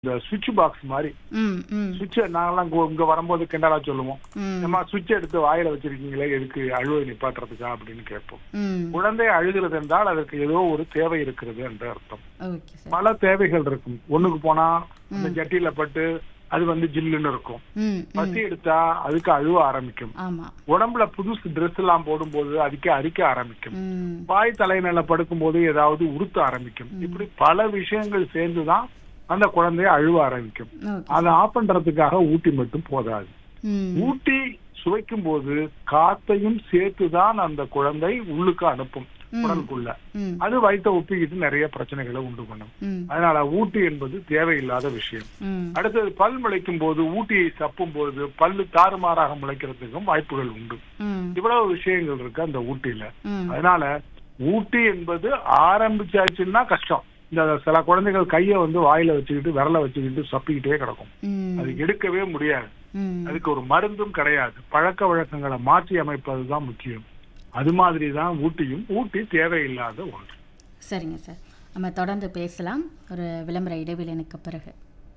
இந்த சுவிட்ச் பாக்ஸ் மாதிரி ம் ம் சுவிட்ச் நாங்கெல்லாம் இங்க- இங்க வரும்போது கிண்டலா சொல்லுவோம் ம் நம்ம சுவிட்ச் எடுத்து வாயில வச்சிருக்கீங்களே எதுக்கு அழுவை நிப்பாட்டுறதுக்கா அப்படின்னு கேட்போம் ம் குழந்தை அழுகிறது என்றால் அதற்கு ஏதோ ஒரு தேவை இருக்கிறது என்று அர்த்தம் ஓகே சார் பல தேவைகள் இருக்கும் ஒண்ணுக்கு போனா அந்த ஜட்டியில பட்டு அது வந்து ஜில்லுன்னு இருக்கும் ம் ம் பசி எடுத்தா அதுக்கு அழுவ ஆரம்பிக்கும் ஆமா உடம்புல புதுசு Dress எல்லாம் போடும்போது அதுக்கு அரிக்க ஆரம்பிக்கும் ம் வாய் தலைநல படுக்கும்போது ஏதாவது உறுத்த ஆரம்பிக்கும் இப்படி பல விஷயங்கள் சேர்ந்துதான் அந்த குழந்தைய அழுவ ஆரம்பிக்கும் ஓகே அதை ஆஃப் பண்றதுக்காக ஊட்டி மட்டும் போதாது ம் ஊட்டி சுவைக்கும் போது காத்தையும் சேர்த்துதான் அந்த குழந்தை உள்ளுக்கு அனுப்பும் உடலுக்குள்ள ம் அது வயித்தை ஒப்பிக்கிட்டு நிறைய பிரச்சனைகளை உண்டு பண்ணும் ம் அதனால ஊட்டி என்பது தேவையில்லாத விஷயம் ம் அடுத்தது பல் முளைக்கும் போது ஊட்டியை சப்பும் போது பல்லு தாறுமாறாக முளைக்கிறதுக்கும் வாய்ப்புகள் உண்டு ம் இவ்வளவு விஷயங்கள் இருக்கு அந்த ஊட்டியில ம் அதனால ஊட்டி என்பது ஆரம்பிச்சாச்சுன்னா கஷ்டம் இந்த சில குழந்தைகள் கைய வந்து வாயில வச்சுக்கிட்டு விரல வச்சுக்கிட்டு சப்பிக்கிட்டே கிடக்கும் ம் அது எடுக்கவே முடியாது ம் அதுக்கு ஒரு மருந்தும் கிடையாது பழக்க வழக்கங்களை மாற்றி அமைப்பதுதான் முக்கியம் அது மாதிரி தான் ஊட்டியும் ஊட்டி தேவையில்லாத ஒன்று சரிங்க சார் நம்ம தொடர்ந்து பேசலாம் ஒரு விளம்பர இடைவேளைக்கு பிறகு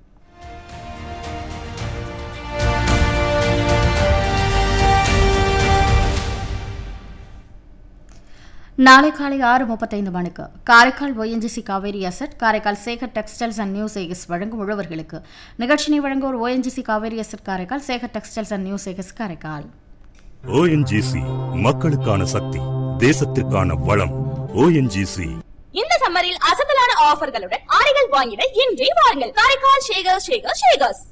நாளை காலை ஆறு முப்பத்தைந்து மணிக்கு Karaikal ONGC Cauvery asset Karaikal Sekar textiles and new Sekars வழங்கும் உழவர்களுக்கு நிகழ்ச்சியை வழங்குவோர் ONGC Cauvery asset Karaikal Sekar textiles and new Sekars Karaikal ONGC மக்களுக்கான சக்தி தேசத்திற்கான வளம் ஓஎன்ஜிசி இந்த சம்மரில் அசத்தலான ஆஃபர்களுடன் ஆடைகள் வாங்கிட இன்றே வாருங்கள் காரைக்கால் ஷேகர் ஷேகர் ஷேகர்ஸ்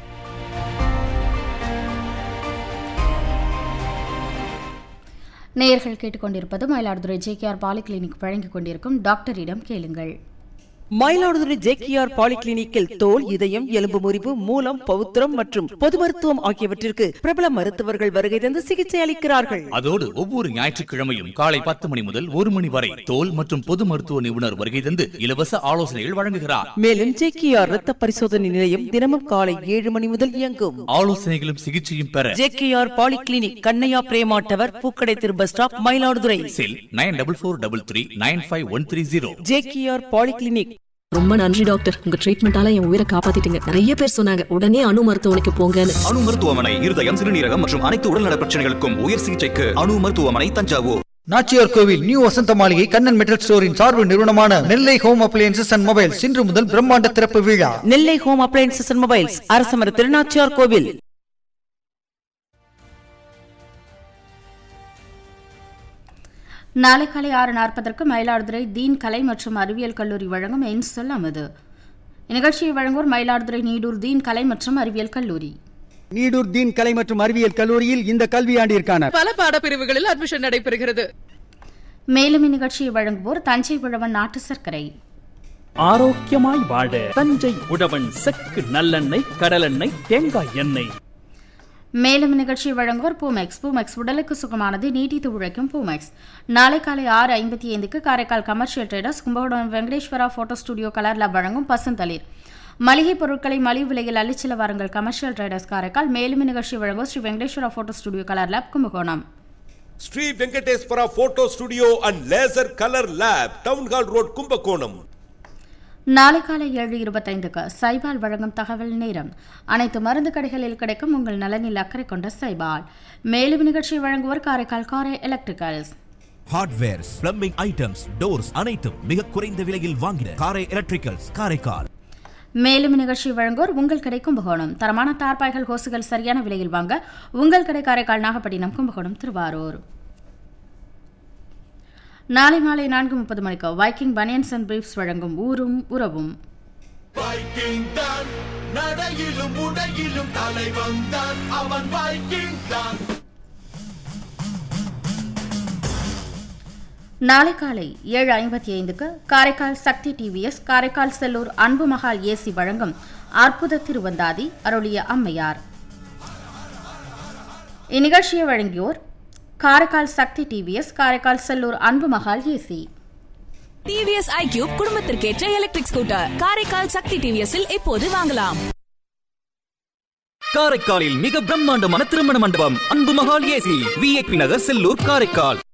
நேயர்கள் கேட்டுக்கொண்டிருப்பது மயிலாடுதுறை ஜேகேஆர் பாலிகிளினிக் வழங்கிக் கொண்டிருக்கும் டாக்டரிடம் கேளுங்கள் மயிலாடுதுறை ஜேகேஆர் பாலிகிளினிக்கில் தோல் இதயம் எலும்பு முறிவு மூலம் பவுத்திரம் மற்றும் பொது மருத்துவம் ஆகியவற்றிற்கு பிரபல மருத்துவர்கள் வருகை தந்து சிகிச்சை அளிக்கிறார்கள் அதோடு ஒவ்வொரு ஞாயிற்றுக்கிழமையும் காலை பத்து மணி முதல் ஒரு மணி வரை தோல் மற்றும் பொது மருத்துவ நிபுணர் வருகை தந்து இலவச ஆலோசனைகள் வழங்குகிறார் மேலும் ஜேகேஆர் ரத்த பரிசோதனை நிலையம் தினமும் காலை ஏழு மணி முதல் இயங்கும் ஆலோசனைகளும் சிகிச்சையும் பெற JKR polyclinic Kannaiya Prema tower பூக்கடை திரு bus stop Mayiladuthurai cell nine double four double three nine five one three zero JKR polyclinic ரொம்ப நன்றி டாக்டர் உங்க ட்ரீட்மெண்டால என் உயிரை காப்பாத்திட்டீங்க நிறைய பேர் சொன்னாங்க உடனே அணு மருத்துவமனைக்கு போங்கன்னு அணு மருத்துவமனை இருதயம் சிறுநீரகம் மற்றும் அனைத்து உடல்நல பிரச்சனைகளுக்கும் உயர் சிகிச்சைக்கு அணு மருத்துவமனை தஞ்சாவூர் நாச்சியார் கோவில் நியூ வசந்த மாளிகை கண்ணன் மெட்டல் ஸ்டோரின் சார்பு நிறுவனமான Nellai home appliances and mobiles இன்று முதல் பிரம்மாண்ட திறப்பு விழா Nellai home appliances and mobiles அரசமர திருநாச்சியார் கோவில் நாளை காலை ஆறு நாற்பதற்கு மயிலாடுதுறை தீன் கலை மற்றும் அறிவியல் கல்லூரி வழங்கும் என் சொல் அமது இந்நிகழ்ச்சியை வழங்குவோர் மயிலாடுதுறை நீடூர் தீன் கலை மற்றும் அறிவியல் கல்லூரி நீடூர் தீன் கலை மற்றும் அறிவியல் கல்லூரியில் இந்த கல்வியாண்டிற்கான பல பாடப்பிரிவுகளில் அட்மிஷன் நடைபெறுகிறது மேலும் இந்நிகழ்ச்சியை வழங்குவோர் தஞ்சை உழவன் நாட்டு சர்க்கரை ஆரோக்கியமாய் வாழ தஞ்சை உழவன் செக்கு நல்லெண்ணெய் கடலெண்ணெய் தேங்காய் எண்ணெய் மேலும் இந்நிகழ்ச்சியை வழங்குவோர் பூமெக்ஸ் பூமெக்ஸ் உடலுக்கு சுகமானது நீட்டித்து உழைக்கும் பூமெக்ஸ் நாளை காலை ஆறு ஐம்பத்தி ஐந்துக்கு Karaikal commercial traders Kumbakonam Venkateswara photo studio colour lab வழங்கும் பசுந்தளிர் மளிகை பொருட்களை மலிவு விலையில் அள்ளிச்செல்ல வாருங்கள் கமர்ஷியல் ட்ரேடர்ஸ் காரைக்கால் மேலும் இந்நிகழ்ச்சியை வழங்குவோர் Sri Venkateswara photo studio colour lab Kumbakonam Sri Venkateswara photo studio and laser colour lab town hall road Kumbakonam நாளை காலை ஏழு இருபத்தைந்துக்கு சைபால் வழங்கும் தகவல் நேரம் அனைத்து மருந்து கடைகளில் கிடைக்கும் உங்கள் நலனில் அக்கறை கொண்ட சைபால் மேலும் நிகழ்ச்சியை வழங்குவோர் Karaikal Karai electricals hardwares plumbing items doors அனைத்தும் மிக குறைந்த விலையில் வாங்கின காரை எலக்ட்ரிக்கல்ஸ் காரைக்கால் மேலும் நிகழ்ச்சி வழங்குவோர் உங்கள் கடை கும்பகோணம் தரமான தார்பாய்கள் ஹோசுகள் சரியான விலையில் வாங்க உங்கள் கடை காரைக்கால் நாகப்பட்டினம் கும்பகோணம் திருவாரூர் நாளை மாலை நான்கு முப்பது மணிக்கு வைக்கிங் பனியன்ஸ் அண்ட் பிரீஃப்ஸ் வழங்கும் ஊரும் உறவும் வைக்கிங் தான் நடையிலும் உடையிலும் தலைவன் தான் அவன் வைக்கிங் தான் நாளை காலை ஏழு ஐம்பத்தி ஐந்துக்கு காரைக்கால் சக்தி டிவிஎஸ் காரைக்கால் செல்லூர் அன்பு மகால் ஏசி வழங்கும் அற்புத திருவந்தாதி அருளிய அம்மையார் இந்நிகழ்ச்சியை வழங்கியோர் Karaikal Sakthi TVS Karaikal Sellur Anbu Mahal AC TVS iQube குடும்பத்திற்கேற்ற எலக்ட்ரிக் ஸ்கூட்டர் காரைக்கால் சக்தி டிவிஎஸ்ஸில் இப்போது வாங்கலாம் காரைக்காலில் மிக பிரம்மாண்டமான திருமண மண்டபம் அன்பு மகால் ஏசி விஐபி நகர் செல்லூர் காரைக்கால்